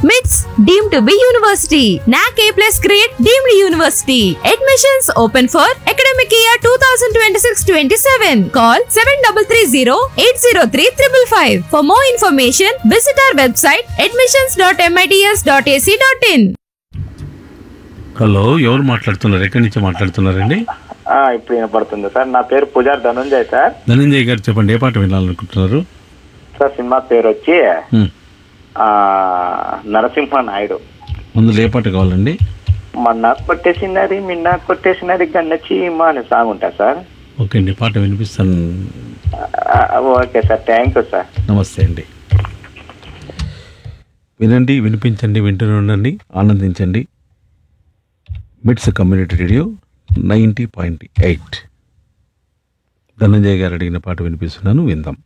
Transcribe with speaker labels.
Speaker 1: మిట్స్ deem to be university NAAC A plus grade deemed university admissions open for academic year two thousand twenty six twenty seven call seven double three zero eight zero three triple five for more information visit our website admissions dot MITS dot AC dot in
Speaker 2: hello ఎవరు మాట్లాడుతున్నారు ఎక్కడి నుంచి మాట్లాడుతున్నారండి
Speaker 3: ఆ, ఇప్పుడు వినపడుతుంది sir నా పేరు పూజారి ధనుంజయ్ సార్
Speaker 2: ధనంజయ్ గారు చెప్పండి ఏ పాట వినాలనుకుంటున్నారు
Speaker 3: సార్ సినిమా పేరు వచ్చి
Speaker 2: హ్మ్.
Speaker 3: ఆ, నరసింహ నాయుడు
Speaker 2: ముందు ఏ పాట కావాలండి
Speaker 3: మొన్న కొట్టేసినది మిన్న కొట్టేసినది గన్న చీమ అనే సాంగ్ ఉంటా సార్
Speaker 2: ఓకే అండి పాట వినిపిస్తాను
Speaker 3: ఆ, okay sir thank you sir
Speaker 2: నమస్తే అండి వినండి వినిపించండి వింటూనే ఉండండి ఆనందించండి MITS community radio ninety point eight Dhananjay గారు అడిగిన పాట వినిపిస్తున్నాను విందాం